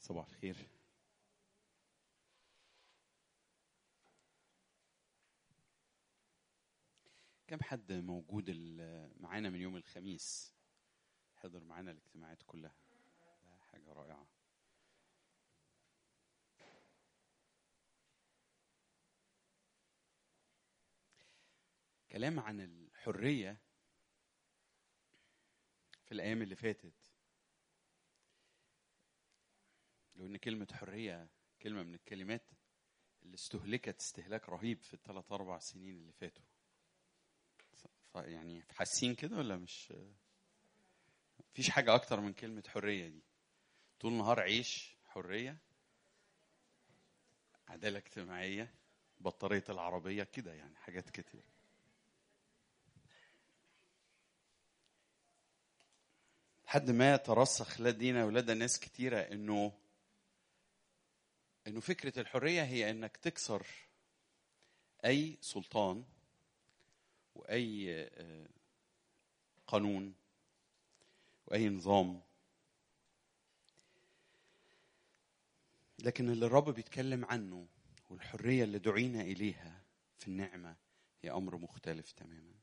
صباح الخير كم حد موجود ال- معانا من يوم الخميس حضر معانا الاجتماعات كلها ده حاجة رائعة كلام عن الحرية في الأيام اللي فاتت لو ان كلمه حريه كلمه من الكلمات اللي استهلكت استهلاك رهيب في الثلاث اربع سنين اللي فاتوا ف- يعني حاسين كده ولا مش مفيش حاجه اكتر من كلمه حريه دي طول النهار عيش حريه عداله اجتماعيه بطاريه العربيه كده يعني حاجات كتير لحد ما ترسخ لدينا ولدى ناس كتيره انه انه فكره الحريه هي انك تكسر اي سلطان واي آه، قانون واي نظام لكن اللي الرب بيتكلم عنه والحريه اللي دعينا اليها في النعمه هي امر مختلف تماما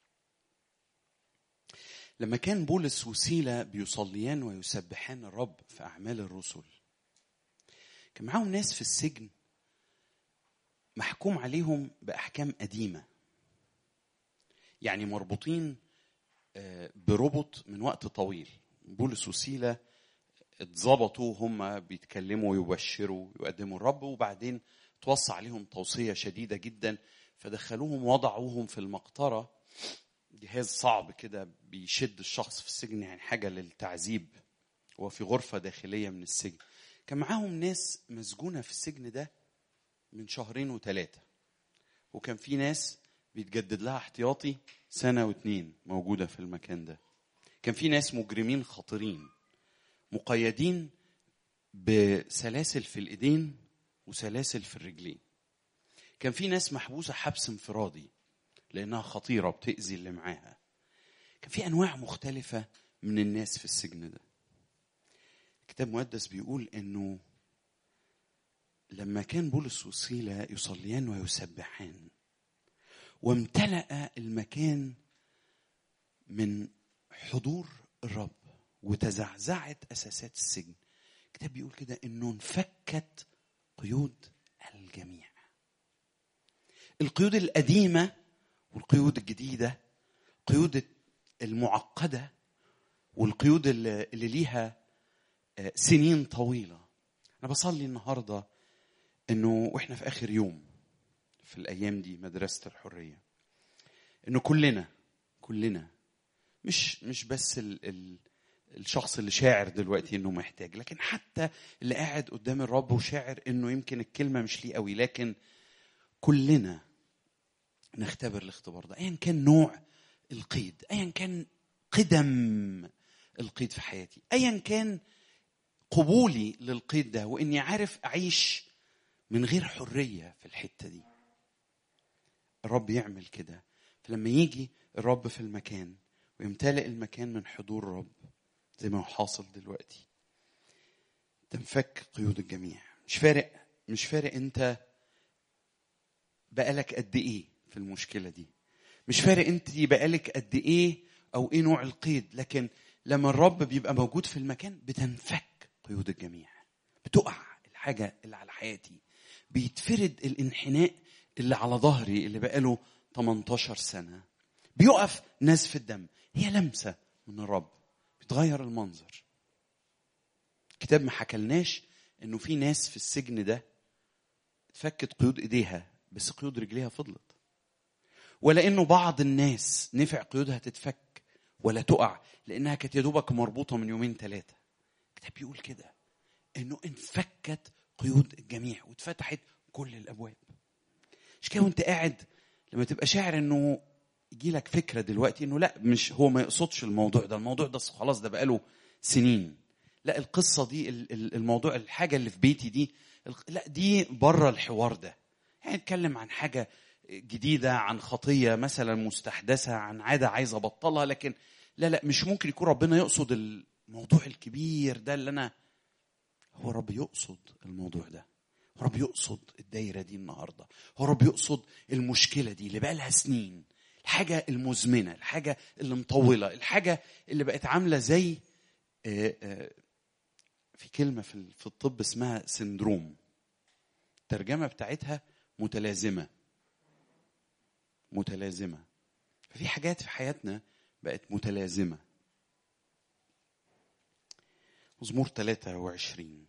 لما كان بولس وسيله بيصليان ويسبحان الرب في اعمال الرسل كان معاهم ناس في السجن محكوم عليهم باحكام قديمه يعني مربوطين آه، بربط من وقت طويل بولس وسيله اتظبطوا هم بيتكلموا ويبشروا ويقدموا الرب وبعدين توصى عليهم توصيه شديده جدا فدخلوهم وضعوهم في المقطره جهاز صعب كده بيشد الشخص في السجن يعني حاجه للتعذيب وفي غرفه داخليه من السجن كان معاهم ناس مسجونه في السجن ده من شهرين وثلاثه وكان في ناس بيتجدد لها احتياطي سنه واتنين موجوده في المكان ده كان في ناس مجرمين خطيرين مقيدين بسلاسل في الايدين وسلاسل في الرجلين كان في ناس محبوسه حبس انفرادي لانها خطيره بتاذي اللي معاها كان في انواع مختلفه من الناس في السجن ده الكتاب المقدس بيقول انه لما كان بولس وسيلة يصليان ويسبحان وامتلأ المكان من حضور الرب وتزعزعت أساسات السجن الكتاب بيقول كده انه انفكت قيود الجميع القيود القديمة والقيود الجديدة قيود المعقدة والقيود اللي اللي ليها آه، سنين طويلة أنا بصلي النهاردة إنه وإحنا في آخر يوم في الأيام دي مدرسة الحرية إنه كلنا كلنا مش مش بس ال ال الشخص اللي شاعر دلوقتي إنه محتاج لكن حتى اللي قاعد قدام الرب وشاعر إنه يمكن الكلمة مش ليه قوي لكن كلنا نختبر الاختبار ده ايا كان نوع القيد ايا كان قدم القيد في حياتي ايا كان قبولي للقيد ده واني عارف اعيش من غير حريه في الحته دي الرب يعمل كده فلما يجي الرب في المكان ويمتلئ المكان من حضور الرب زي ما هو حاصل دلوقتي تنفك قيود الجميع مش فارق مش فارق انت بقالك قد ايه في المشكله دي مش فارق انت بقالك قد ايه او ايه نوع القيد لكن لما الرب بيبقى موجود في المكان بتنفك قيود الجميع بتقع الحاجه اللي على حياتي بيتفرد الانحناء اللي على ظهري اللي بقاله 18 سنه بيقف نزف الدم هي لمسه من الرب بيتغير المنظر الكتاب ما حكلناش انه في ناس في السجن ده اتفكت قيود ايديها بس قيود رجليها فضلت ولا انه بعض الناس نفع قيودها تتفك ولا تقع لانها كانت يا دوبك مربوطه من يومين ثلاثه الكتاب بيقول كده انه انفكت قيود الجميع واتفتحت كل الابواب مش كده وانت قاعد لما تبقى شاعر انه يجي لك فكره دلوقتي انه لا مش هو ما يقصدش الموضوع ده الموضوع ده خلاص ده بقاله سنين لا القصه دي ال- ال- الموضوع الحاجه اللي في بيتي دي الق- لا دي بره الحوار ده يعني نتكلم عن حاجه جديده عن خطيه مثلا مستحدثه عن عاده عايز ابطلها لكن لا لا مش ممكن يكون ربنا يقصد الموضوع الكبير ده اللي انا هو رب يقصد الموضوع ده هو رب يقصد الدايره دي النهارده هو رب يقصد المشكله دي اللي بقى لها سنين الحاجه المزمنه الحاجه اللي مطوله الحاجه اللي بقت عامله زي آه، آه، في كلمه في في الطب اسمها سندروم الترجمه بتاعتها متلازمه متلازمه ففي حاجات في حياتنا بقت متلازمه مزمور 23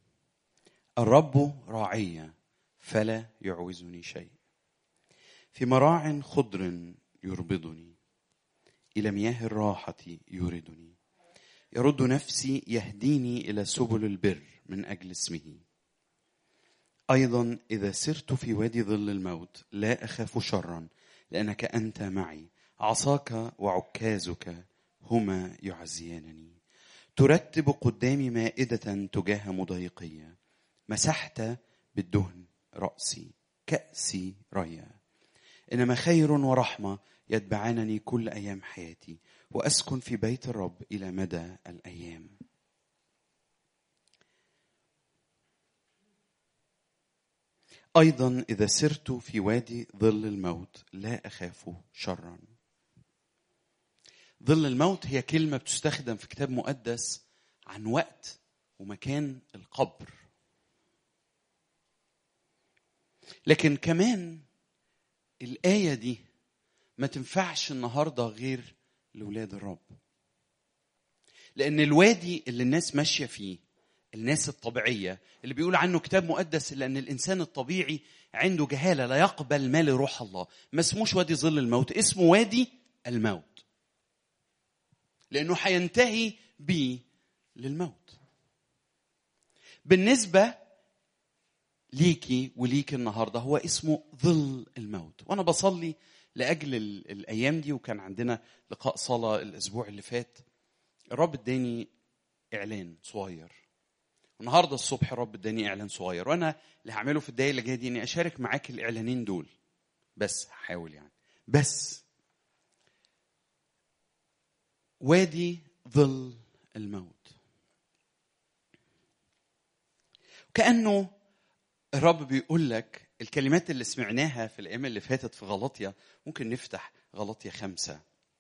الرب راعي فلا يعوزني شيء في مراع خضر يربضني الى مياه الراحه يوردني يرد نفسي يهديني الى سبل البر من اجل اسمه ايضا اذا سرت في وادي ظل الموت لا اخاف شرا لانك انت معي عصاك وعكازك هما يعزيانني ترتب قدامي مائده تجاه مضايقيه مسحت بالدهن راسي كاسي ريا انما خير ورحمه يتبعانني كل ايام حياتي واسكن في بيت الرب الى مدى الايام ايضا اذا سرت في وادي ظل الموت لا اخاف شرا ظل الموت هي كلمه بتستخدم في كتاب مقدس عن وقت ومكان القبر لكن كمان الايه دي ما تنفعش النهارده غير لولاد الرب لان الوادي اللي الناس ماشيه فيه الناس الطبيعيه اللي بيقول عنه كتاب مقدس لان الانسان الطبيعي عنده جهاله لا يقبل ما لروح الله ما اسموش وادي ظل الموت اسمه وادي الموت لانه هينتهي بيه للموت بالنسبه ليكي وليك النهارده هو اسمه ظل الموت وانا بصلي لاجل ال- الايام دي وكان عندنا لقاء صلاه الاسبوع اللي فات الرب اداني اعلان صغير النهارده الصبح الرب اداني اعلان صغير وانا اللي هعمله في الدقايق اللي جايه دي اني اشارك معاك الاعلانين دول بس هحاول يعني بس وادي ظل الموت كانه الرب بيقول لك الكلمات اللي سمعناها في الايام اللي فاتت في غلطيا ممكن نفتح غلطيا خمسه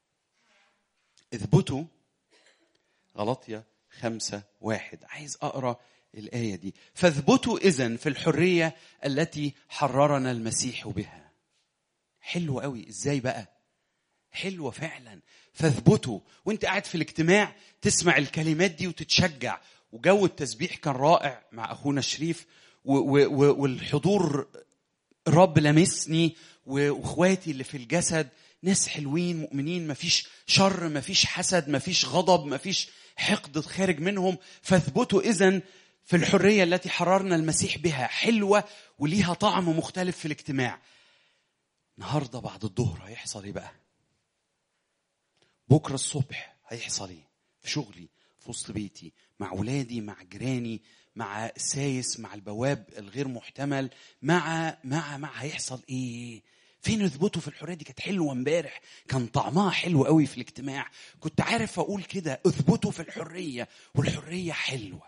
اثبتوا غلطيا خمسة واحد عايز أقرأ الآية دي فاثبتوا إذن في الحرية التي حررنا المسيح بها حلو قوي إزاي بقى حلوة فعلا فاثبتوا وانت قاعد في الاجتماع تسمع الكلمات دي وتتشجع وجو التسبيح كان رائع مع أخونا شريف و- و- و- والحضور الرب لمسني واخواتي اللي في الجسد ناس حلوين مؤمنين مفيش شر مفيش حسد مفيش غضب مفيش حقد خارج منهم فاثبتوا اذا في الحريه التي حررنا المسيح بها حلوه وليها طعم مختلف في الاجتماع النهارده بعد الظهر هيحصل ايه بقى بكره الصبح هيحصل ايه في شغلي في وسط بيتي مع ولادي مع جيراني مع السايس مع البواب الغير محتمل مع مع مع هيحصل ايه فين اثبتوا في الحريه دي كانت حلوه امبارح كان طعمها حلو قوي في الاجتماع كنت عارف اقول كده اثبتوا في الحريه والحريه حلوه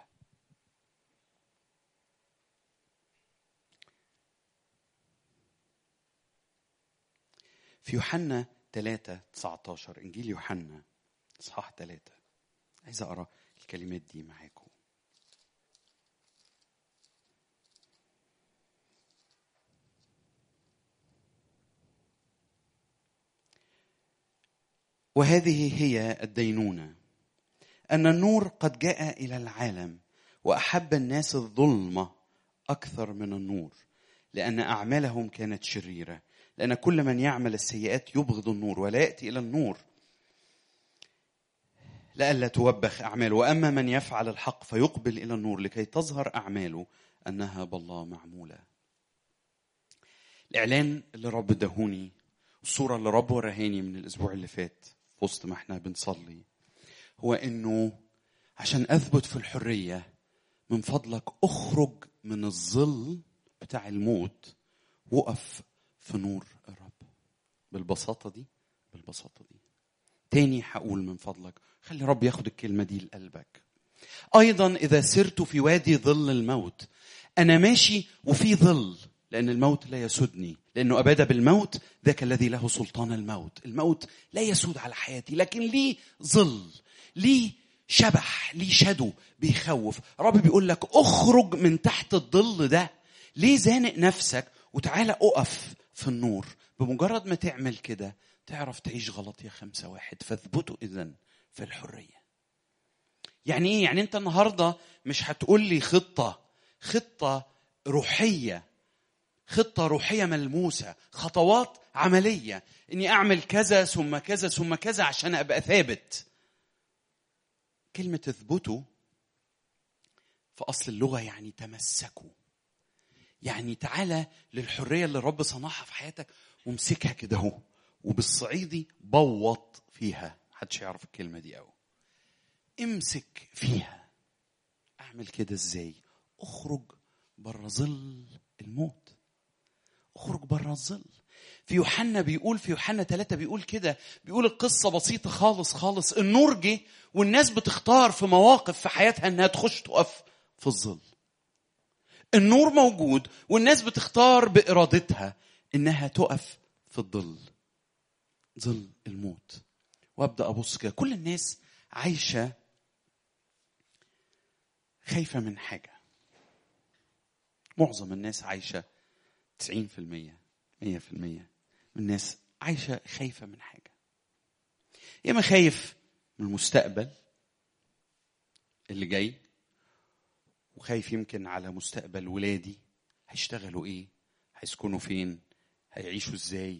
في يوحنا 3 19 انجيل يوحنا اصحاح 3 عايز اقرا الكلمات دي معاكم وهذه هي الدينونه ان النور قد جاء الى العالم واحب الناس الظلمه اكثر من النور لان اعمالهم كانت شريره لان كل من يعمل السيئات يبغض النور ولا ياتي الى النور لئلا توبخ اعماله واما من يفعل الحق فيقبل الى النور لكي تظهر اعماله انها بالله معموله الاعلان اللي رب دهوني الصوره اللي رب ورهاني من الاسبوع اللي فات في وسط ما احنا بنصلي هو انه عشان اثبت في الحريه من فضلك اخرج من الظل بتاع الموت وقف في نور الرب بالبساطه دي بالبساطه دي تاني هقول من فضلك خلي رب ياخد الكلمه دي لقلبك ايضا اذا سرت في وادي ظل الموت انا ماشي وفي ظل لان الموت لا يسودني لانه اباد بالموت ذاك الذي له سلطان الموت الموت لا يسود على حياتي لكن ليه ظل ليه شبح ليه شدو بيخوف رب بيقول لك اخرج من تحت الظل ده ليه زانق نفسك وتعالى اقف في النور بمجرد ما تعمل كده تعرف تعيش غلط يا خمسة واحد فاثبتوا إذا في الحرية يعني إيه؟ يعني أنت النهاردة مش هتقول لي خطة خطة روحية خطة روحية ملموسة خطوات عملية إني أعمل كذا ثم كذا ثم كذا عشان أبقى ثابت كلمة اثبتوا في أصل اللغة يعني تمسكوا يعني تعالى للحرية اللي الرب صنعها في حياتك وامسكها كده اهو وبالصعيدي بوط فيها محدش يعرف الكلمة دي أوي امسك فيها أعمل كده إزاي أخرج بره ظل الموت اخرج بره الظل في يوحنا بيقول في يوحنا ثلاثة بيقول كده بيقول القصة بسيطة خالص خالص النور جه والناس بتختار في مواقف في حياتها انها تخش تقف في الظل النور موجود والناس بتختار بإرادتها انها تقف في الظل ظل الموت وابدا ابص كده كل الناس عايشه خايفه من حاجه معظم الناس عايشه 90% 100% من الناس عايشه خايفه من حاجه يا اما خايف من المستقبل اللي جاي وخايف يمكن على مستقبل ولادي هيشتغلوا ايه هيسكنوا فين هيعيشوا ازاي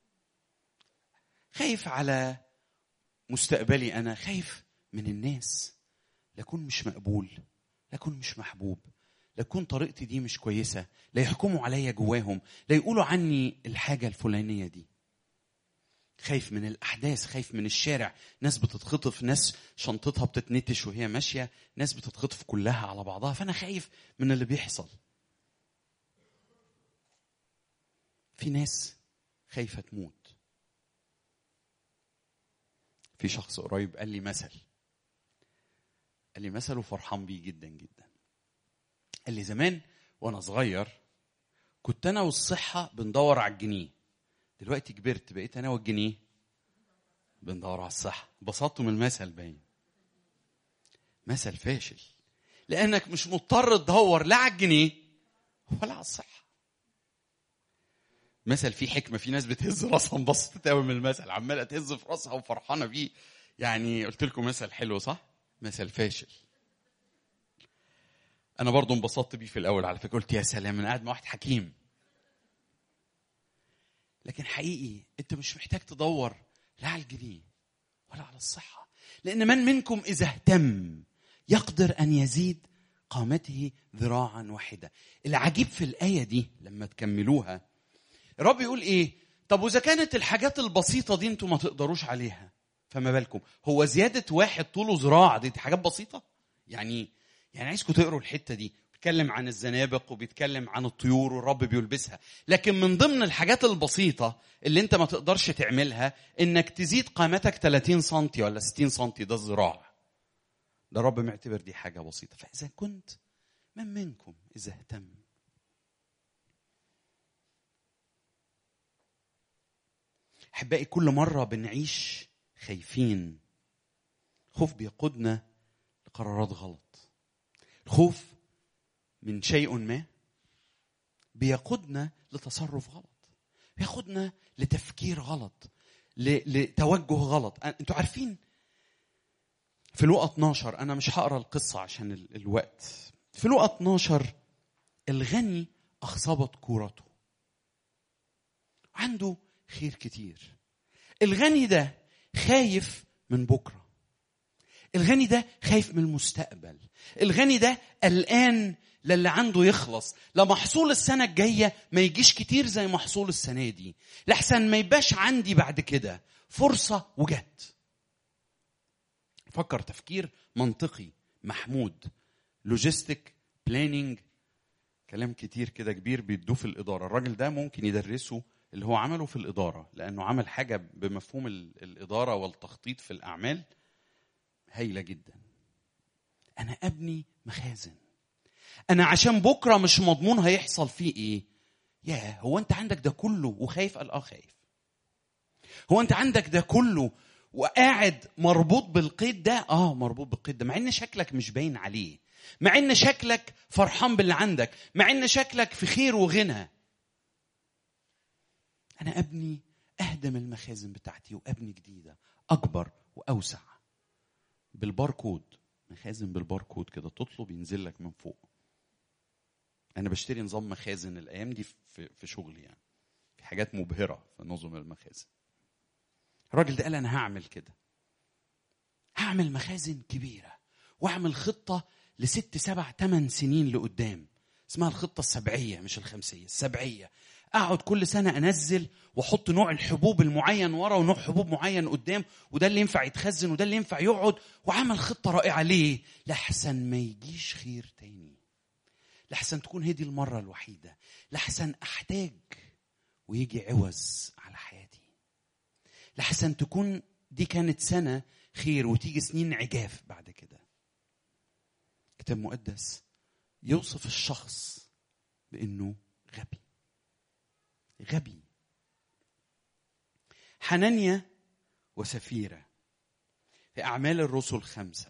خايف على مستقبلي انا خايف من الناس لاكون مش مقبول لاكون مش محبوب لاكون طريقتي دي مش كويسه لا يحكموا عليا جواهم لا يقولوا عني الحاجه الفلانيه دي خايف من الاحداث خايف من الشارع ناس بتتخطف ناس شنطتها بتتنتش وهي ماشيه ناس بتتخطف كلها على بعضها فانا خايف من اللي بيحصل في ناس خايفه تموت في شخص قريب قال لي مثل قال لي مثل وفرحان بيه جدا جدا قال لي زمان وانا صغير كنت انا والصحه بندور على الجنيه دلوقتي كبرت بقيت انا والجنيه بندور على الصحه بسطته من المثل باين مثل فاشل لانك مش مضطر تدور لا على الجنيه ولا على الصحه مثل فيه حكمه في ناس بتهز راسها انبسطت قوي من المثل عماله تهز في راسها وفرحانه بيه يعني قلت لكم مثل حلو صح مثل فاشل انا برضو انبسطت بيه في الاول على فكره قلت يا سلام انا قاعد مع واحد حكيم لكن حقيقي انت مش محتاج تدور لا على الجنيه ولا على الصحه لان من منكم اذا اهتم يقدر ان يزيد قامته ذراعا واحده العجيب في الايه دي لما تكملوها الرب يقول ايه طب واذا كانت الحاجات البسيطه دي انتم ما تقدروش عليها فما بالكم هو زياده واحد طوله ذراع دي, دي حاجات بسيطه يعني يعني عايزكم تقروا الحته دي بيتكلم عن الزنابق وبيتكلم عن الطيور والرب بيلبسها لكن من ضمن الحاجات البسيطة اللي انت ما تقدرش تعملها انك تزيد قامتك 30 سنتي ولا 60 سنتي ده الذراع ده الرب معتبر دي حاجة بسيطة فإذا كنت من منكم إذا اهتم أحبائي كل مرة بنعيش خايفين خوف بيقودنا لقرارات غلط الخوف من شيء ما بيقودنا لتصرف غلط بياخدنا لتفكير غلط لتوجه غلط انتوا عارفين في لوقا 12 انا مش هقرا القصه عشان الوقت في لوقا 12 الغني اخصبت كورته عنده خير كتير الغني ده خايف من بكره الغني ده خايف من المستقبل الغني ده قلقان للي عنده يخلص لمحصول السنة الجاية ما يجيش كتير زي محصول السنة دي لحسن ما يبقاش عندي بعد كده فرصة وجت فكر تفكير منطقي محمود لوجيستيك بلاننج كلام كتير كده كبير بيدوه في الإدارة الراجل ده ممكن يدرسه اللي هو عمله في الإدارة لأنه عمل حاجة بمفهوم الإدارة والتخطيط في الأعمال هايلة جدا انا ابني مخازن انا عشان بكره مش مضمون هيحصل فيه ايه يا هو انت عندك ده كله وخايف قال اه خايف هو انت عندك ده كله وقاعد مربوط بالقيد ده اه مربوط بالقيد ده مع ان شكلك مش باين عليه مع ان شكلك فرحان باللي عندك مع ان شكلك في خير وغنى انا ابني اهدم المخازن بتاعتي وابني جديده اكبر واوسع بالباركود مخازن بالباركود كده تطلب ينزل لك من فوق انا بشتري نظام مخازن الايام دي في في شغلي يعني في حاجات مبهره في نظم المخازن الراجل ده قال انا هعمل كده هعمل مخازن كبيره واعمل خطه لست سبع ثمان سنين لقدام اسمها الخطه السبعيه مش الخمسيه السبعيه اقعد كل سنه انزل واحط نوع الحبوب المعين ورا ونوع حبوب معين قدام وده اللي ينفع يتخزن وده اللي ينفع يقعد وعمل خطه رائعه ليه لحسن ما يجيش خير تاني لحسن تكون هي دي المره الوحيده لحسن احتاج ويجي عوز على حياتي لحسن تكون دي كانت سنه خير وتيجي سنين عجاف بعد كده كتاب مقدس يوصف الشخص بانه غبي غبي حنانيا وسفيرة في أعمال الرسل خمسة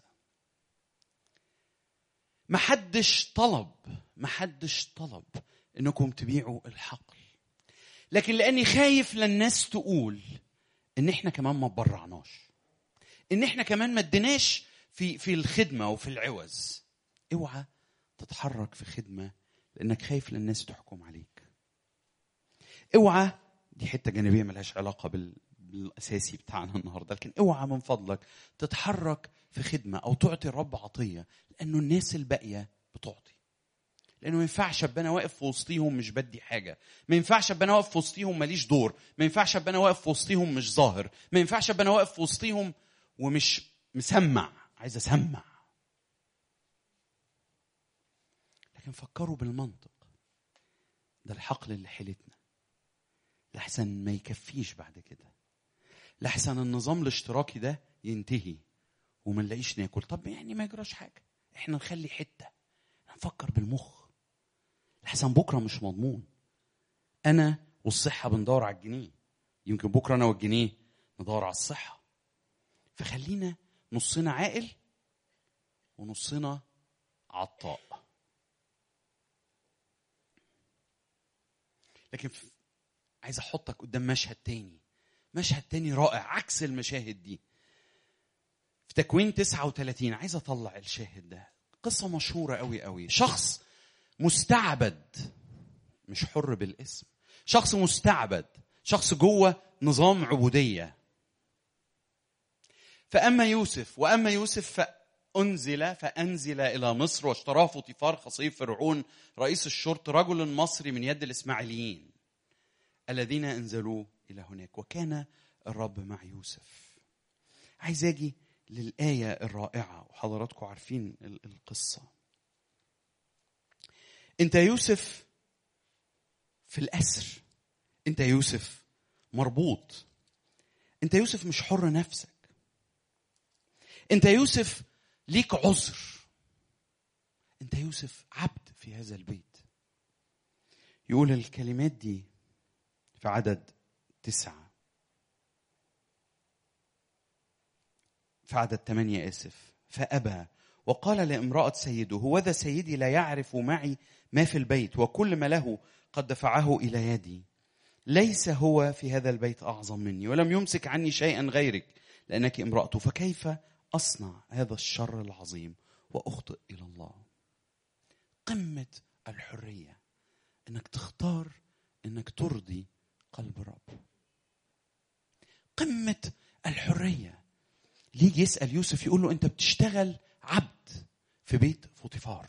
محدش طلب محدش طلب انكم تبيعوا الحقل لكن لاني خايف للناس تقول ان احنا كمان ما تبرعناش ان احنا كمان ما اديناش في في الخدمه وفي العوز اوعى تتحرك في خدمه لانك خايف للناس تحكم عليك اوعى دي حته جانبيه ملهاش علاقه بال بالاساسي بتاعنا النهارده لكن اوعى من فضلك تتحرك في خدمه او تعطي الرب عطيه لانه الناس الباقيه بتعطي لانه ما ينفعش ابقى انا واقف في وسطيهم مش بدي حاجه ما ينفعش ابقى انا واقف في وسطيهم ماليش دور ما ينفعش ابقى انا واقف في وسطيهم مش ظاهر ما ينفعش ابقى انا واقف في وسطيهم ومش مسمع عايز اسمع لكن فكروا بالمنطق ده الحقل اللي حيلتنا لحسن ما يكفيش بعد كده لحسن النظام الاشتراكي ده ينتهي وما نلاقيش ناكل طب يعني ما يجراش حاجه احنا نخلي حته نفكر بالمخ لحسن بكره مش مضمون انا والصحه بندور على الجنيه يمكن بكره انا والجنيه ندور على الصحه فخلينا نصنا عاقل ونصنا عطاء لكن عايز احطك قدام مشهد تاني مشهد تاني رائع عكس المشاهد دي في تكوين 39 عايز اطلع الشاهد ده قصة مشهورة قوي قوي شخص مستعبد مش حر بالاسم شخص مستعبد شخص جوه نظام عبودية فأما يوسف وأما يوسف فأنزل فأنزل إلى مصر واشتراه فطيفار خصيب فرعون رئيس الشرط رجل مصري من يد الإسماعيليين الذين انزلوه الى هناك وكان الرب مع يوسف عايز اجي للايه الرائعه وحضراتكم عارفين القصه انت يوسف في الاسر انت يوسف مربوط انت يوسف مش حر نفسك انت يوسف ليك عذر انت يوسف عبد في هذا البيت يقول الكلمات دي في عدد تسعة في عدد ثمانية آسف فأبى وقال لامرأة سيده هوذا سيدي لا يعرف معي ما في البيت وكل ما له قد دفعه إلى يدي ليس هو في هذا البيت أعظم مني ولم يمسك عني شيئا غيرك لأنك امرأته فكيف أصنع هذا الشر العظيم وأخطئ إلى الله قمة الحرية أنك تختار أنك ترضي قلب الرب قمة الحرية ليجي يسأل يوسف يقول له أنت بتشتغل عبد في بيت فوطيفار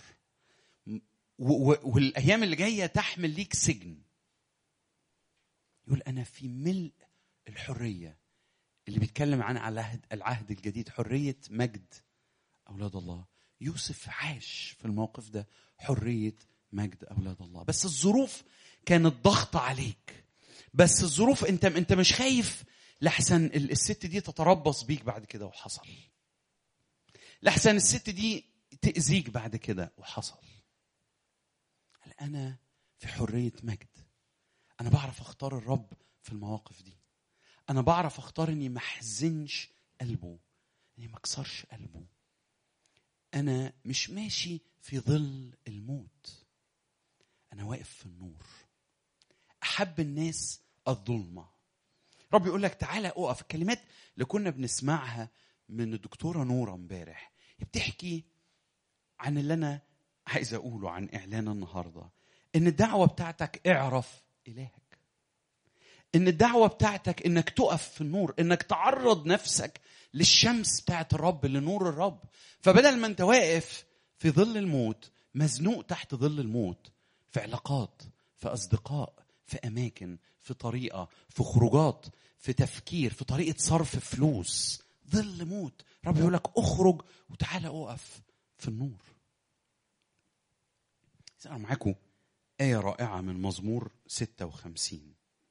والأيام اللي جاية تحمل ليك سجن يقول أنا في ملء الحرية اللي بيتكلم عن العهد, العهد الجديد حرية مجد أولاد الله يوسف عاش في الموقف ده حرية مجد أولاد الله بس الظروف كانت ضغط عليك بس الظروف انت انت مش خايف لحسن الست دي تتربص بيك بعد كده وحصل لحسن الست دي تاذيك بعد كده وحصل قال انا في حريه مجد انا بعرف اختار الرب في المواقف دي انا بعرف اختار اني ما احزنش قلبه اني ما اكسرش قلبه انا مش ماشي في ظل الموت انا واقف في النور احب الناس الظلمه رب يقول لك تعالى اقف الكلمات اللي كنا بنسمعها من الدكتوره نوره امبارح بتحكي عن اللي انا عايز اقوله عن اعلان النهارده ان الدعوه بتاعتك اعرف الهك ان الدعوه بتاعتك انك تقف في النور انك تعرض نفسك للشمس بتاعت الرب لنور الرب فبدل ما انت واقف في ظل الموت مزنوق تحت ظل الموت في علاقات في اصدقاء في اماكن في طريقه في خروجات في تفكير في طريقه صرف فلوس ظل موت رب يقول لك اخرج وتعالى اقف في النور أقرأ معاكم آية رائعة من مزمور 56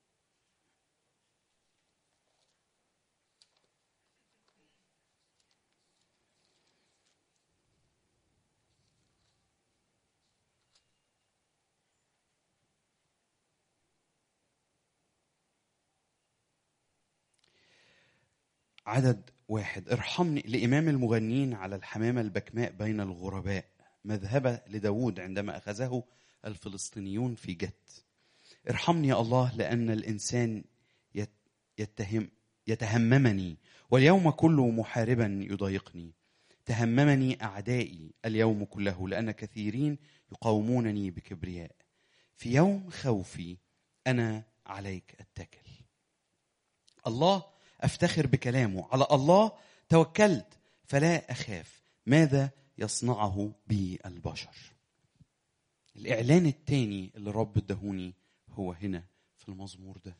عدد واحد ارحمني لإمام المغنين على الحمامة البكماء بين الغرباء مذهبة لداود عندما أخذه الفلسطينيون في جت ارحمني يا الله لأن الإنسان يتهم يتهممني واليوم كله محاربا يضايقني تهممني أعدائي اليوم كله لأن كثيرين يقاومونني بكبرياء في يوم خوفي أنا عليك أتكل الله أفتخر بكلامه على الله توكلت فلا أخاف ماذا يصنعه بي البشر الإعلان الثاني اللي رب ادهوني هو هنا في المزمور ده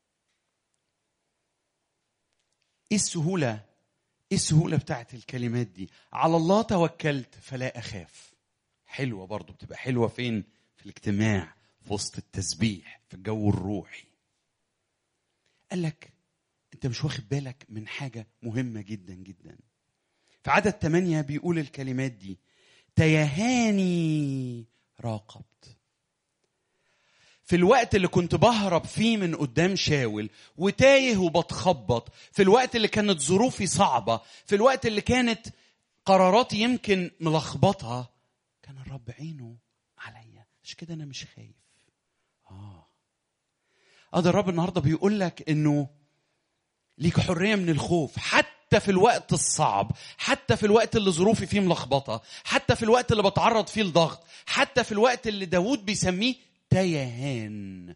ايه السهولة ايه السهولة بتاعت الكلمات دي على الله توكلت فلا أخاف حلوة برضو بتبقى حلوة فين في الاجتماع في وسط التسبيح في الجو الروحي قال لك انت مش واخد بالك من حاجة مهمة جدا جدا في عدد ثمانية بيقول الكلمات دي تيهاني راقبت في الوقت اللي كنت بهرب فيه من قدام شاول وتايه وبتخبط في الوقت اللي كانت ظروفي صعبة في الوقت اللي كانت قراراتي يمكن ملخبطة كان الرب عينه عليا عشان كده أنا مش خايف آه اه ده الرب النهارده بيقول لك انه ليك حريه من الخوف حتى في الوقت الصعب حتى في الوقت اللي ظروفي فيه ملخبطه حتى في الوقت اللي بتعرض فيه لضغط حتى في الوقت اللي داود بيسميه تيهان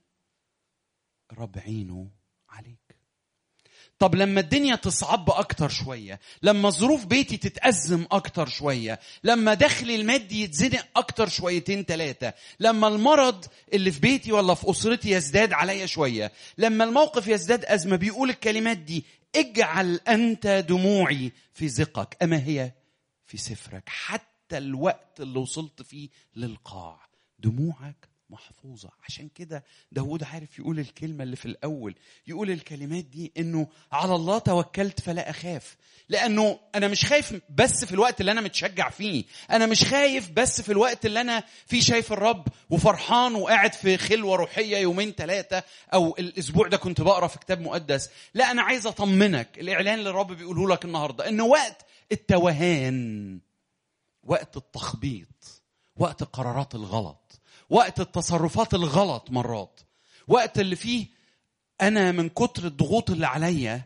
رب عينه عليك طب لما الدنيا تصعب اكتر شويه لما ظروف بيتي تتازم اكتر شويه لما دخلي المادي يتزنق اكتر شويتين ثلاثه لما المرض اللي في بيتي ولا في اسرتي يزداد عليا شويه لما الموقف يزداد ازمه بيقول الكلمات دي اجعل انت دموعي في زقك اما هي في سفرك حتى الوقت اللي وصلت فيه للقاع دموعك محفوظة عشان كده داود عارف يقول الكلمة اللي في الأول يقول الكلمات دي إنه على الله توكلت فلا أخاف لأنه أنا مش خايف بس في الوقت اللي أنا متشجع فيه أنا مش خايف بس في الوقت اللي أنا فيه شايف الرب وفرحان وقاعد في خلوة روحية يومين ثلاثة أو الأسبوع ده كنت بقرأ في كتاب مقدس لا أنا عايز أطمنك الإعلان اللي الرب بيقوله لك النهاردة إنه وقت التوهان وقت التخبيط وقت القرارات الغلط وقت التصرفات الغلط مرات وقت اللي فيه انا من كتر الضغوط اللي عليا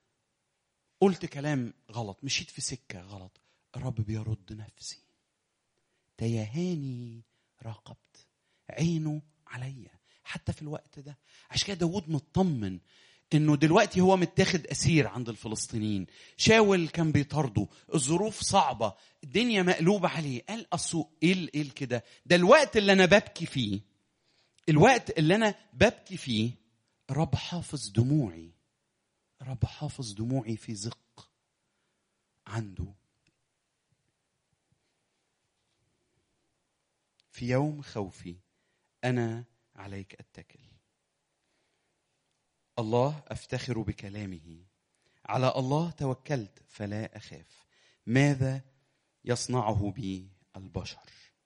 قلت كلام غلط مشيت في سكه غلط الرب بيرد نفسي تيهاني راقبت عينه عليا حتى في الوقت ده عشان كده داود مطمن انه دلوقتي هو متاخد اسير عند الفلسطينيين شاول كان بيطارده الظروف صعبه الدنيا مقلوبه عليه قال اصل ايه ايه كده ده الوقت اللي انا ببكي فيه الوقت اللي انا ببكي فيه رب حافظ دموعي رب حافظ دموعي في زق عنده في يوم خوفي انا عليك اتكل الله افتخر بكلامه على الله توكلت فلا اخاف ماذا يصنعه بي البشر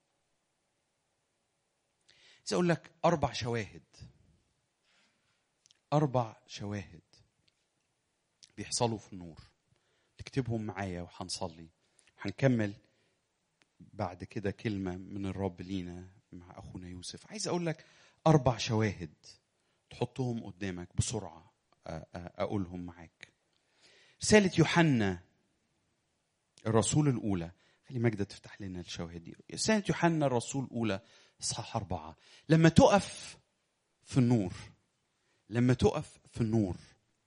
عايز اقول لك اربع شواهد اربع شواهد بيحصلوا في النور تكتبهم معايا وهنصلي هنكمل بعد كده كلمه من الرب لينا مع اخونا يوسف عايز اقول لك اربع شواهد تحطهم قدامك بسرعه اقولهم معاك رساله يوحنا الرسول الاولى خلي ماجدة تفتح لنا الشواهد دي رساله يوحنا الرسول الاولى اصحاح اربعه لما تقف في النور لما تقف في النور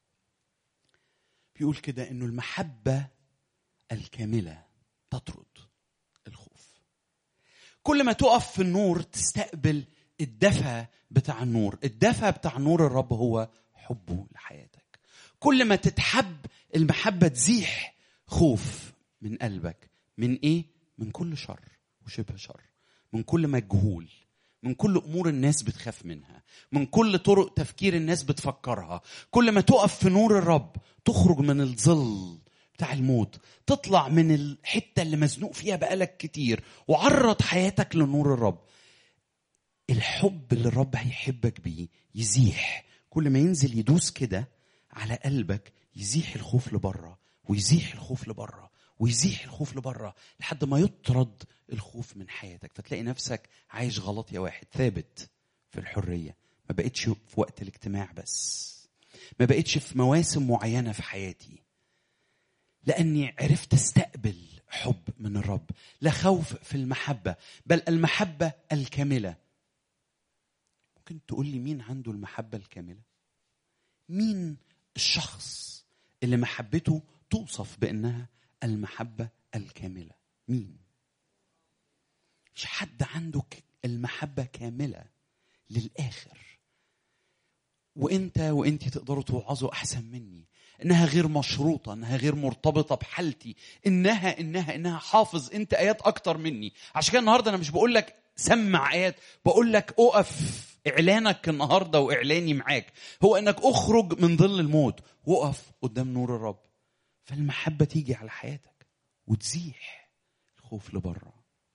بيقول كده انه المحبه الكامله تطرد الخوف كل ما تقف في النور تستقبل الدفى بتاع النور الدفى بتاع نور الرب هو حبه لحياتك كل ما تتحب المحبه تزيح خوف من قلبك من ايه من كل شر وشبه شر من كل مجهول من كل امور الناس بتخاف منها من كل طرق تفكير الناس بتفكرها كل ما تقف في نور الرب تخرج من الظل بتاع الموت تطلع من الحته اللي مزنوق فيها بقالك كتير وعرض حياتك لنور الرب الحب اللي الرب هيحبك بيه يزيح كل ما ينزل يدوس كده على قلبك يزيح الخوف لبره ويزيح الخوف لبره ويزيح الخوف لبره لحد ما يطرد الخوف من حياتك فتلاقي نفسك عايش غلط يا واحد ثابت في الحريه ما بقتش في وقت الاجتماع بس ما بقتش في مواسم معينه في حياتي لاني عرفت استقبل حب من الرب لا خوف في المحبه بل المحبه الكامله ممكن تقول لي مين عنده المحبه الكامله مين الشخص اللي محبته توصف بانها المحبه الكامله مين مش حد عنده المحبه كامله للاخر وانت وانت تقدروا توعظوا احسن مني انها غير مشروطه انها غير مرتبطه بحالتي انها انها انها حافظ انت ايات اكتر مني عشان كده النهارده انا مش بقول لك سمع ايات بقول لك اقف اعلانك النهارده واعلاني معاك هو انك اخرج من ظل الموت وقف قدام نور الرب فالمحبه تيجي على حياتك وتزيح الخوف لبره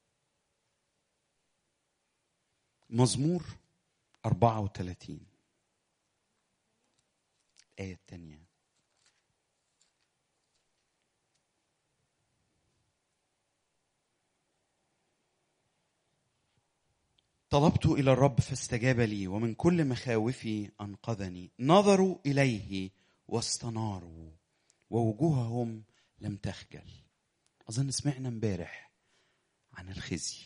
مزمور 34 الآية الثانية طلبت إلى الرب فاستجاب لي ومن كل مخاوفي أنقذني نظروا إليه واستناروا ووجوههم لم تخجل أظن سمعنا امبارح عن الخزي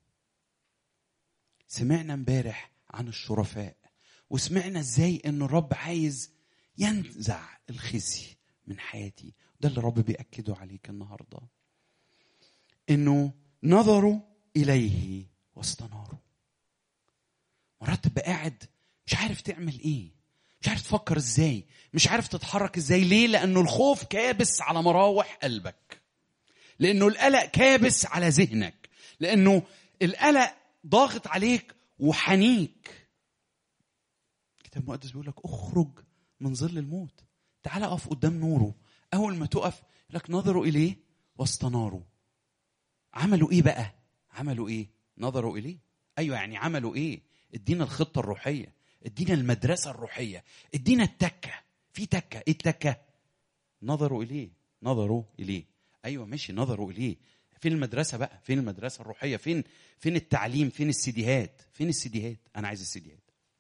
سمعنا امبارح عن الشرفاء وسمعنا ازاي ان الرب عايز ينزع الخزي من حياتي ده اللي الرب بيأكده عليك النهارده انه نظروا اليه واستناروا مرات تبقى قاعد مش عارف تعمل ايه مش عارف تفكر ازاي مش عارف تتحرك ازاي ليه لانه الخوف كابس على مراوح قلبك لانه القلق كابس على ذهنك لانه القلق ضاغط عليك وحنيك الكتاب المقدس بيقول لك اخرج من ظل الموت تعال اقف قدام نوره اول ما تقف لك نظروا اليه واستناروا عملوا ايه بقى عملوا ايه نظروا اليه ايوه يعني عملوا ايه ادينا الخطه الروحيه ادينا المدرسه الروحيه ادينا التكه في تكه ايه التكه نظروا اليه نظروا اليه ايوه ماشي نظروا اليه فين المدرسه بقى فين المدرسه الروحيه فين فين التعليم فين السيديهات فين السيديهات انا عايز السيديهات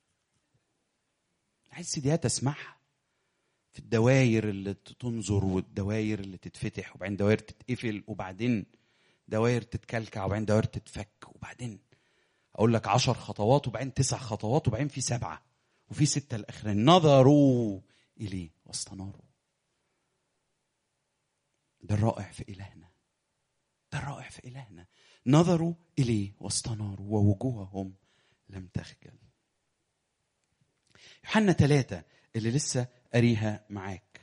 عايز سيديهات اسمعها في الدواير اللي تنظر والدواير اللي تتفتح وبعدين دواير تتقفل وبعدين دواير تتكلكع وبعدين دواير تتفك وبعدين اقول لك عشر خطوات وبعدين تسع خطوات وبعدين في سبعه وفي سته الاخرين نظروا اليه واستناروا ده الرائع في الهنا ده الرائع في الهنا نظروا اليه واستناروا ووجوههم لم تخجل يوحنا ثلاثة اللي لسه قاريها معاك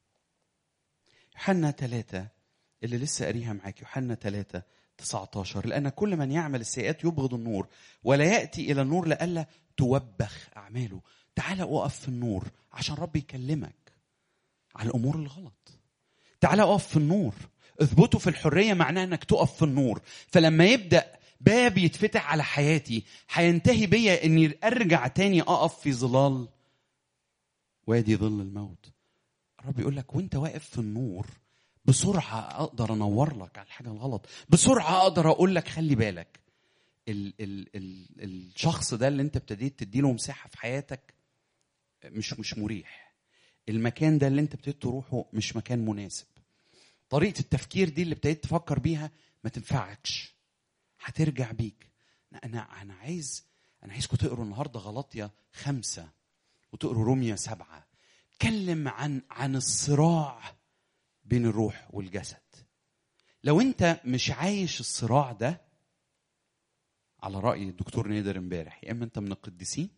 يوحنا ثلاثة اللي لسه قاريها معاك يوحنا ثلاثة 19 لأن كل من يعمل السيئات يبغض النور ولا يأتي إلى النور لئلا توبخ أعماله تعال أقف في النور عشان رب يكلمك على الأمور الغلط تعال أقف في النور اثبتوا في الحريه معناه انك تقف في النور فلما يبدا باب يتفتح على حياتي هينتهي بيا اني ارجع تاني اقف في ظلال وادي ظل الموت الرب يقول لك وانت واقف في النور بسرعه اقدر انور لك على الحاجه الغلط بسرعه اقدر اقول لك خلي بالك ال ال ال الشخص ده اللي انت ابتديت تديله مساحه في حياتك مش مش مريح المكان ده اللي انت ابتديت تروحه مش مكان مناسب طريقه التفكير دي اللي ابتديت تفكر بيها ما تنفعكش هترجع بيك انا انا عايز انا عايزكم تقروا النهارده غلطيا خمسه وتقروا روميا سبعه اتكلم عن عن الصراع بين الروح والجسد لو انت مش عايش الصراع ده على راي الدكتور نادر امبارح يا اما انت من القديسين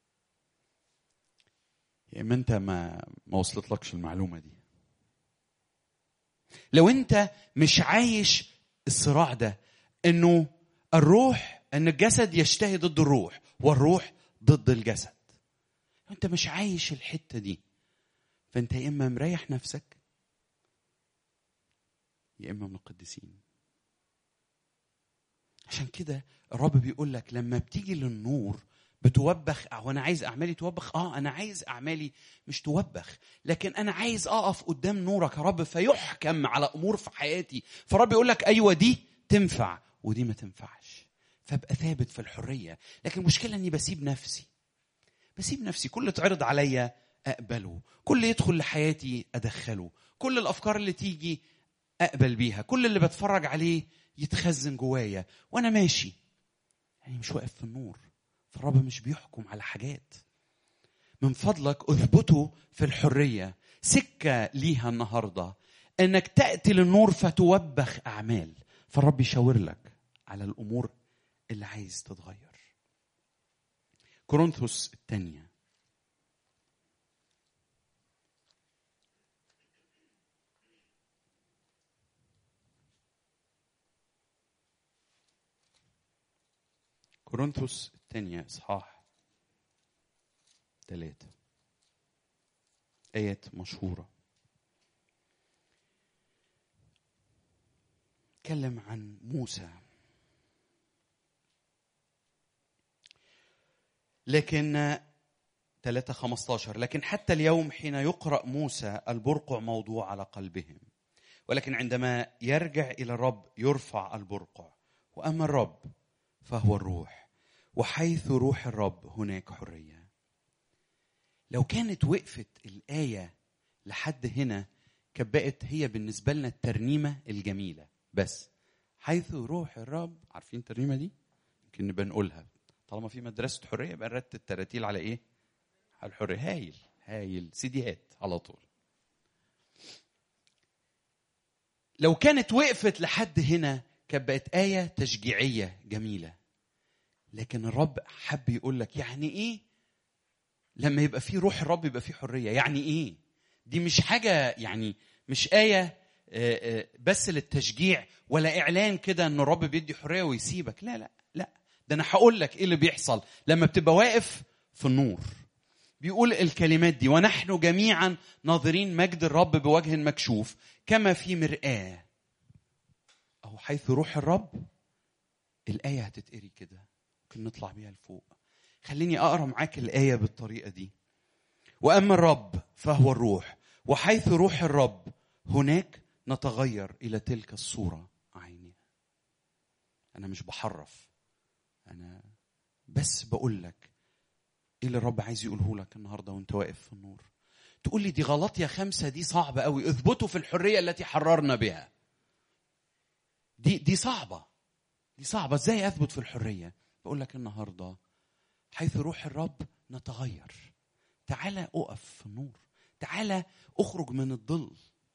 يا اما انت ما ما وصلتلكش المعلومه دي لو انت مش عايش الصراع ده انه الروح ان الجسد يشتهي ضد الروح والروح ضد الجسد لو انت مش عايش الحته دي فانت يا اما مريح نفسك يا اما من القديسين عشان كده الرب بيقول لك لما بتيجي للنور بتوبخ او انا عايز اعمالي توبخ اه انا عايز اعمالي مش توبخ لكن انا عايز اقف قدام نورك يا رب فيحكم على امور في حياتي فالرب يقول لك ايوه دي تنفع ودي ما تنفعش فابقى ثابت في الحريه لكن المشكله اني بسيب نفسي بسيب نفسي كل اتعرض عليا اقبله كل يدخل لحياتي ادخله كل الافكار اللي تيجي اقبل بيها كل اللي بتفرج عليه يتخزن جوايا وانا ماشي يعني مش واقف في النور فالرب مش بيحكم على حاجات من فضلك اثبته في الحريه سكه ليها النهارده انك تاتي للنور فتوبخ اعمال فالرب يشاور لك على الامور اللي عايز تتغير كورنثوس الثانيه كورنثوس الثانية إصحاح ثلاثة آيات مشهورة تكلم عن موسى لكن 3 15 لكن حتى اليوم حين يقرأ موسى البرقع موضوع على قلبهم ولكن عندما يرجع إلى الرب يرفع البرقع وأما الرب فهو الروح وحيث روح الرب هناك حريه لو كانت وقفت الايه لحد هنا كانت بقت هي بالنسبه لنا الترنيمه الجميله بس حيث روح الرب عارفين الترنيمه دي يمكن نبقى نقولها طالما في مدرسه حريه يبقى نرتب التراتيل على ايه على الحريه هايل هايل سيديهات على طول لو كانت وقفت لحد هنا كانت بقت آية تشجيعية جميلة لكن الرب حب يقول لك يعني ايه لما يبقى في روح الرب يبقى في حريه يعني ايه دي مش حاجه يعني مش ايه بس للتشجيع ولا اعلان كده ان الرب بيدي حريه ويسيبك لا لا لا ده انا هقول لك ايه اللي بيحصل لما بتبقى واقف في النور بيقول الكلمات دي ونحن جميعا ناظرين مجد الرب بوجه مكشوف كما في مرآة أو حيث روح الرب الآية هتتقري كده ممكن نطلع بيها لفوق خليني اقرا معاك الايه بالطريقه دي واما الرب فهو الروح وحيث روح الرب هناك نتغير الى تلك الصوره عينها انا مش بحرف انا بس بقول لك ايه اللي الرب عايز يقوله لك النهارده وانت واقف في النور تقول لي دي غلطية خمسة دي صعبة قوي اثبتوا في الحرية التي حررنا بها دي دي صعبة دي صعبة ازاي اثبت في الحرية بقول لك النهارده حيث روح الرب نتغير تعالى اقف في النور تعالى اخرج من الظل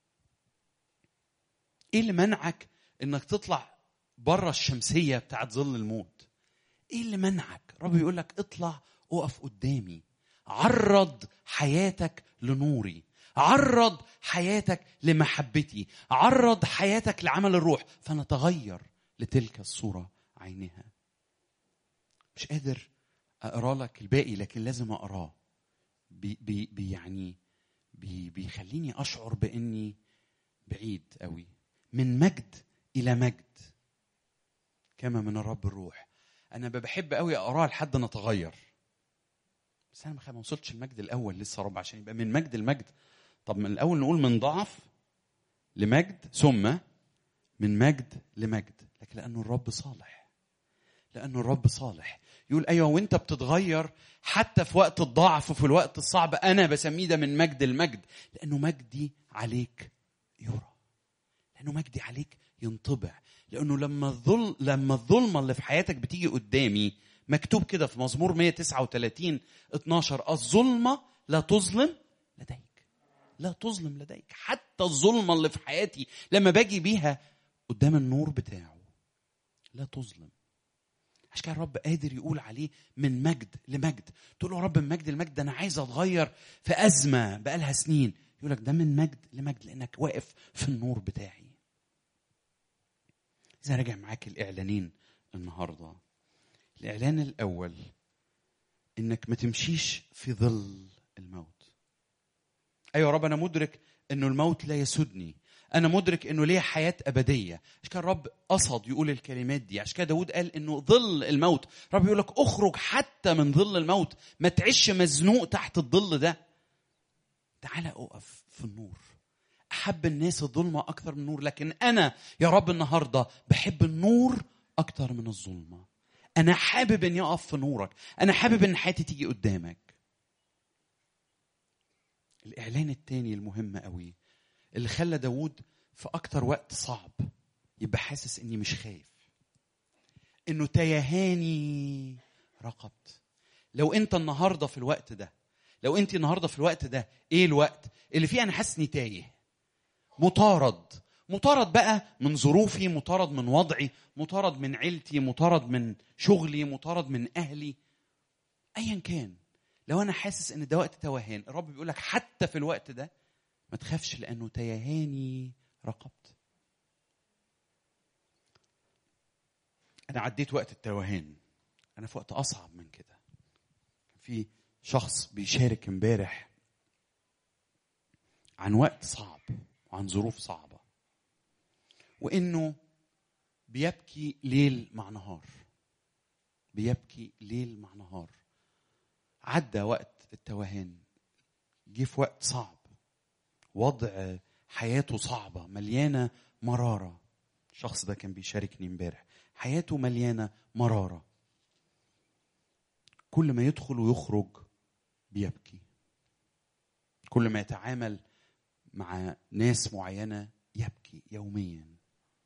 ايه اللي منعك انك تطلع بره الشمسيه بتاعت ظل الموت ايه اللي منعك رب يقول لك اطلع اقف قدامي عرض حياتك لنوري عرض حياتك لمحبتي عرض حياتك لعمل الروح فنتغير لتلك الصوره عينها مش قادر اقرا لك الباقي لكن لازم اقراه بي بي بي يعني بي بيخليني اشعر باني بعيد قوي من مجد الى مجد كما من الرب الروح انا بحب قوي اقراه لحد نتغير بس انا ما وصلتش المجد الاول لسه رب عشان يبقى من مجد لمجد طب من الاول نقول من ضعف لمجد ثم من مجد لمجد لكن لانه الرب صالح لانه الرب صالح يقول ايوه وانت بتتغير حتى في وقت الضعف وفي الوقت الصعب انا بسميه ده من مجد المجد لانه مجدي عليك يرى لانه مجدي عليك ينطبع لانه لما الظل لما الظلمه اللي في حياتك بتيجي قدامي مكتوب كده في مزمور 139 12 الظلمه لا تظلم لديك لا تظلم لديك حتى الظلمه اللي في حياتي لما باجي بيها قدام النور بتاعه لا تظلم عشان كده الرب قادر يقول عليه من مجد لمجد تقول له يا رب من مجد لمجد انا عايز اتغير في ازمه بقالها سنين يقول لك ده من مجد لمجد لانك واقف في النور بتاعي اذا راجع معاك الاعلانين النهارده الاعلان الاول انك ما تمشيش في ظل الموت ايوه يا رب انا مدرك انه الموت لا يسودني انا مدرك انه ليه حياه ابديه عشان كده الرب قصد يقول الكلمات دي عشان كده داود قال انه ظل الموت الرب يقول لك اخرج حتى من ظل الموت ما تعيش مزنوق تحت الظل ده تعالى اقف في النور احب الناس الظلمه اكثر من النور لكن انا يا رب النهارده بحب النور اكثر من الظلمه انا حابب اني اقف في نورك انا حابب ان حياتي تيجي قدامك الاعلان الثاني المهم قوي اللي خلى داود في اكتر وقت صعب يبقى حاسس اني مش خايف انه تيهاني رقبت لو انت النهارده في الوقت ده لو انت النهارده في الوقت ده ايه الوقت اللي فيه انا حاسس اني تايه مطارد مطارد بقى من ظروفي مطارد من وضعي مطارد من عيلتي مطارد من شغلي مطارد من اهلي ايا كان لو انا حاسس ان ده وقت توهان الرب بيقول لك حتى في الوقت ده ما تخافش لانه تيهاني رقبت انا عديت وقت التوهان انا في وقت اصعب من كده في شخص بيشارك امبارح عن وقت صعب وعن ظروف صعبه وانه بيبكي ليل مع نهار بيبكي ليل مع نهار عدى وقت التوهان جه في وقت صعب وضع حياته صعبه مليانه مراره الشخص ده كان بيشاركني امبارح حياته مليانه مراره كل ما يدخل ويخرج بيبكي كل ما يتعامل مع ناس معينه يبكي يوميا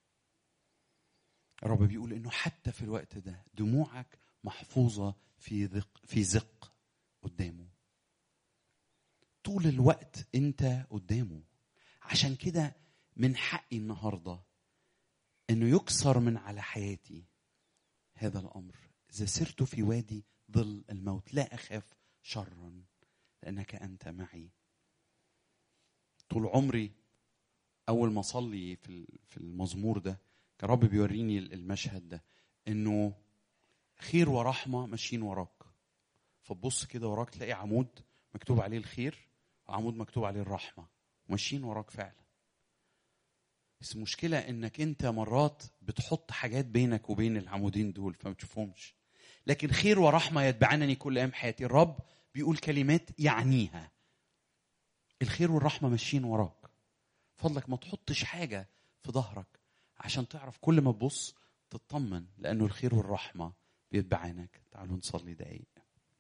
الرب بيقول انه حتى في الوقت ده دموعك محفوظه في ذق في زق قدامه طول الوقت انت قدامه عشان كده من حقي النهارده انه يكسر من على حياتي هذا الامر اذا سرت في وادي ظل الموت لا اخاف شرا لانك انت معي طول عمري اول ما اصلي في في المزمور ده كان رب بيوريني المشهد ده انه خير ورحمه ماشيين وراك فتبص كده وراك تلاقي عمود مكتوب عليه الخير وعمود مكتوب عليه الرحمه ماشيين وراك فعلا بس المشكلة انك انت مرات بتحط حاجات بينك وبين العمودين دول فما تشوفهمش لكن خير ورحمة يتبعنني كل ايام حياتي الرب بيقول كلمات يعنيها الخير والرحمة ماشيين وراك فضلك ما تحطش حاجة في ظهرك عشان تعرف كل ما تبص تطمن لانه الخير والرحمة بيتبعانك تعالوا نصلي دقايق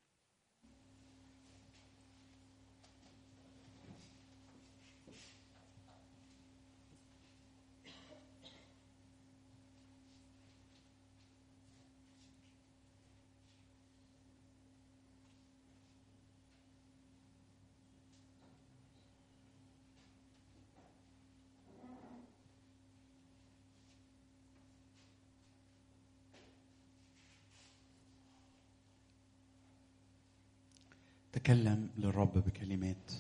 تكلم للرب بكلمات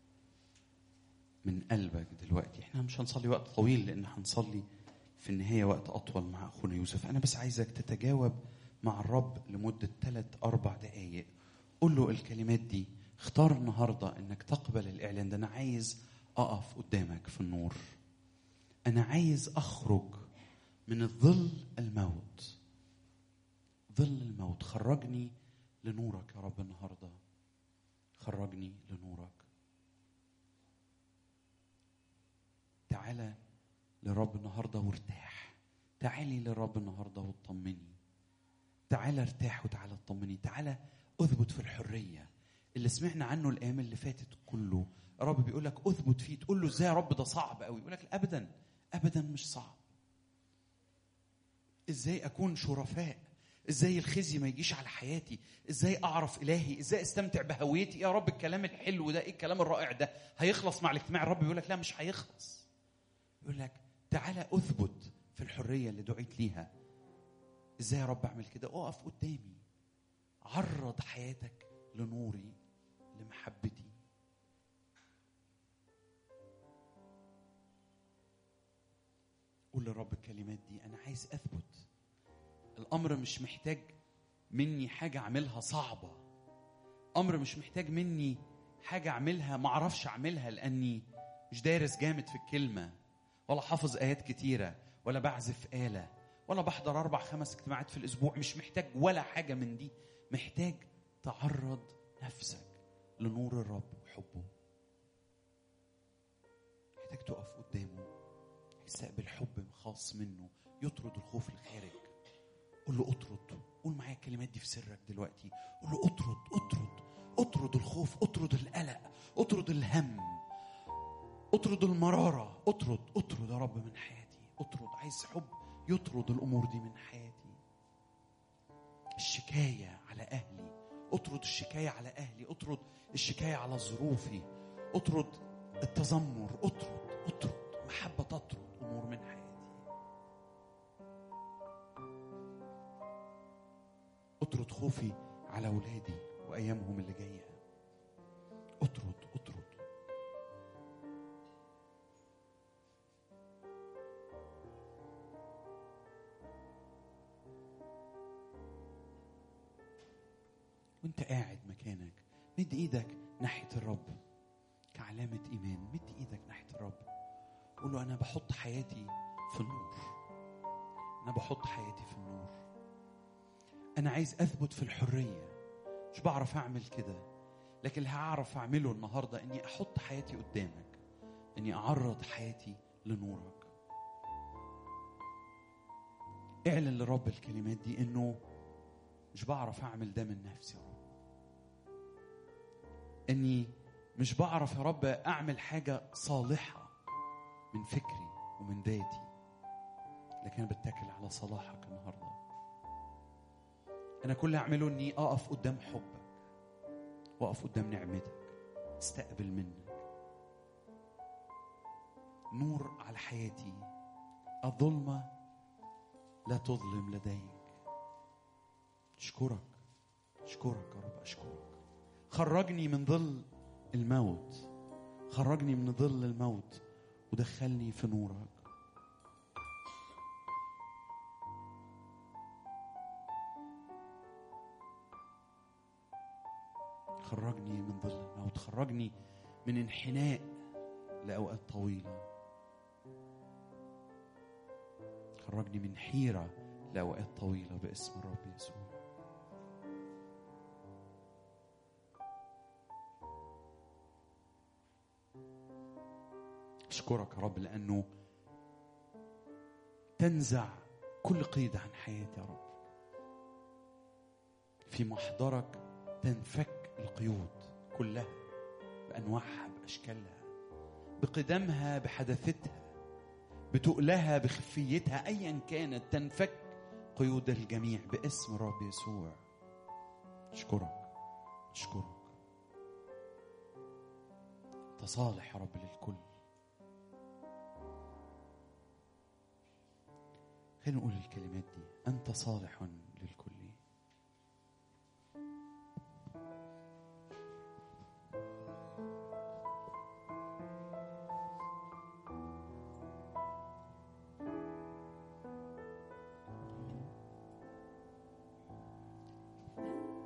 من قلبك دلوقتي احنا مش هنصلي وقت طويل لان هنصلي في النهاية وقت أطول مع أخونا يوسف أنا بس عايزك تتجاوب مع الرب لمدة ثلاث أربع دقايق قول له الكلمات دي اختار النهاردة انك تقبل الإعلان ده أنا عايز أقف قدامك في النور انا عايز اخرج من الظل الموت ظل الموت خرجني لنورك يا رب النهارده خرجني لنورك تعالى لرب النهارده وارتاح تعالي للرب النهارده واطمني تعالى ارتاح وتعالى اطمني تعالى اثبت في الحريه اللي سمعنا عنه الايام اللي فاتت كله الرب بيقول لك اثبت فيه تقول له ازاي يا رب ده صعب قوي يقول لك ابدا ابدا مش صعب ازاي اكون شرفاء ازاي الخزي ما يجيش على حياتي ازاي اعرف الهي ازاي استمتع بهويتي يا رب الكلام الحلو ده ايه الكلام الرائع ده هيخلص مع الاجتماع الرب يقول لك لا مش هيخلص يقول لك تعالى اثبت في الحريه اللي دعيت ليها ازاي يا رب اعمل كده اقف قدامي عرض حياتك لنوري لمحبتي قول للرب الكلمات دي انا عايز اثبت الامر مش محتاج مني حاجه اعملها صعبه امر مش محتاج مني حاجه اعملها ما اعرفش اعملها لاني مش دارس جامد في الكلمه ولا حافظ ايات كتيره ولا بعزف اله ولا بحضر اربع خمس اجتماعات في الاسبوع مش محتاج ولا حاجه من دي محتاج تعرض نفسك لنور الرب وحبه محتاج تقف قدامه تستقبل حب خاص منه يطرد الخوف الخارج قول له اطرد قول معايا الكلمات دي في سرك دلوقتي قول له اطرد اطرد اطرد الخوف اطرد القلق اطرد الهم اطرد المرارة اطرد اطرد يا رب من حياتي اطرد عايز حب يطرد الامور دي من حياتي الشكاية على اهلي اطرد الشكاية على اهلي اطرد الشكاية على ظروفي اطرد التذمر اطرد اطرد محبة تطرد امور من حياتي اطرد خوفي على اولادي وايامهم اللي جايه اطرد اطرد وانت قاعد مكانك مد ايدك ناحيه الرب كعلامه ايمان مد ايدك ناحيه الرب قول له انا بحط حياتي في النور انا بحط حياتي في النور انا عايز اثبت في الحريه مش بعرف اعمل كده لكن اللي هعرف اعمله النهارده اني احط حياتي قدامك اني اعرض حياتي لنورك اعلن لرب الكلمات دي انه مش بعرف اعمل ده من نفسي يا رب اني مش بعرف يا رب اعمل حاجه صالحه من فكري ومن ذاتي لكن انا بتكل على صلاحك النهارده انا كل اللي اعمله اني اقف قدام حبك واقف قدام نعمتك استقبل منك نور على حياتي الظلمه لا تظلم لديك اشكرك اشكرك يا رب اشكرك خرجني من ظل الموت خرجني من ظل الموت ودخلني في نورك خرجني من ظل الموت خرجني من انحناء لأوقات طويلة خرجني من حيرة لأوقات طويلة باسم الرب يسوع أشكرك يا رب لأنه تنزع كل قيد عن حياتي يا رب في محضرك تنفك القيود كلها بأنواعها بأشكالها بقدمها بحدثتها بتقلها بخفيتها أيا كانت تنفك قيود الجميع باسم الرب يسوع أشكرك أشكرك أنت صالح يا رب للكل خلينا نقول الكلمات دي أنت صالح للكل